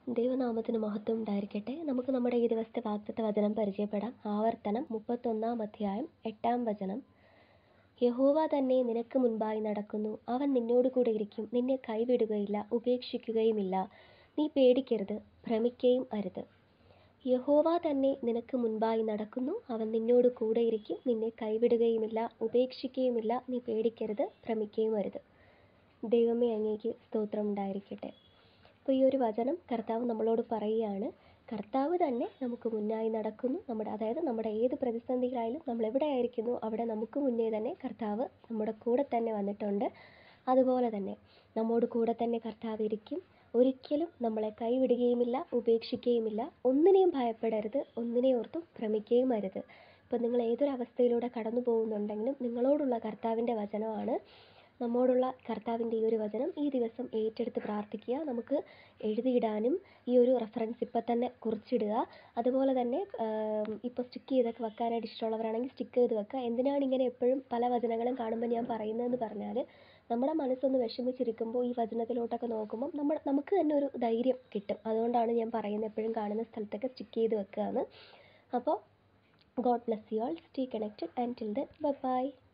ദൈവനാമത്തിന് മഹത്വം ഉണ്ടായിരിക്കട്ടെ നമുക്ക് നമ്മുടെ ഈ ദിവസത്തെ വാഗ്ദത്ത വചനം പരിചയപ്പെടാം ആവർത്തനം മുപ്പത്തൊന്നാം അധ്യായം എട്ടാം വചനം യഹോവ തന്നെ നിനക്ക് മുൻപായി നടക്കുന്നു അവൻ നിന്നോട് കൂടെ ഇരിക്കും നിന്നെ കൈവിടുകയില്ല ഉപേക്ഷിക്കുകയുമില്ല നീ പേടിക്കരുത് ഭ്രമിക്കുകയും അരുത് യഹോവ തന്നെ നിനക്ക് മുൻപായി നടക്കുന്നു അവൻ നിന്നോട് കൂടെ ഇരിക്കും നിന്നെ കൈവിടുകയുമില്ല ഉപേക്ഷിക്കുകയുമില്ല നീ പേടിക്കരുത് ഭ്രമിക്കുകയും അരുത് ദൈവമേ അങ്ങേക്ക് സ്തോത്രം ഉണ്ടായിരിക്കട്ടെ അപ്പോൾ ഈ ഒരു വചനം കർത്താവ് നമ്മളോട് പറയുകയാണ് കർത്താവ് തന്നെ നമുക്ക് മുന്നായി നടക്കുന്നു നമ്മുടെ അതായത് നമ്മുടെ ഏത് പ്രതിസന്ധിയിലായാലും നമ്മൾ എവിടെ ആയിരിക്കുന്നു അവിടെ നമുക്ക് മുന്നേ തന്നെ കർത്താവ് നമ്മുടെ കൂടെ തന്നെ വന്നിട്ടുണ്ട് അതുപോലെ തന്നെ നമ്മോട് കൂടെ തന്നെ കർത്താവ് ഇരിക്കും ഒരിക്കലും നമ്മളെ കൈവിടുകയുമില്ല ഉപേക്ഷിക്കുകയുമില്ല ഒന്നിനെയും ഭയപ്പെടരുത് ഒന്നിനെ ഓർത്തും ഭ്രമിക്കുകയും അരുത് ഇപ്പം നിങ്ങൾ ഏതൊരു അവസ്ഥയിലൂടെ കടന്നു പോകുന്നുണ്ടെങ്കിലും നിങ്ങളോടുള്ള കർത്താവിൻ്റെ വചനമാണ് നമ്മോടുള്ള കർത്താവിൻ്റെ ഈ ഒരു വചനം ഈ ദിവസം ഏറ്റെടുത്ത് പ്രാർത്ഥിക്കുക നമുക്ക് എഴുതിയിടാനും ഈ ഒരു റെഫറൻസ് ഇപ്പം തന്നെ കുറിച്ചിടുക അതുപോലെ തന്നെ ഇപ്പോൾ സ്റ്റിക്ക് ചെയ്തൊക്കെ വെക്കാനായിട്ട് ഇഷ്ടമുള്ളവരാണെങ്കിൽ സ്റ്റിക്ക് ചെയ്ത് വെക്കുക എന്തിനാണ് ഇങ്ങനെ എപ്പോഴും പല വചനങ്ങളും കാണുമ്പോൾ ഞാൻ പറയുന്നതെന്ന് പറഞ്ഞാൽ നമ്മുടെ മനസ്സൊന്ന് വിഷമിച്ചിരിക്കുമ്പോൾ ഈ വചനത്തിലോട്ടൊക്കെ നോക്കുമ്പോൾ നമ്മൾ നമുക്ക് തന്നെ ഒരു ധൈര്യം കിട്ടും അതുകൊണ്ടാണ് ഞാൻ പറയുന്നത് എപ്പോഴും കാണുന്ന സ്ഥലത്തൊക്കെ സ്റ്റിക്ക് ചെയ്ത് വെക്കുകയെന്ന് അപ്പോൾ God bless you all stay connected and till then by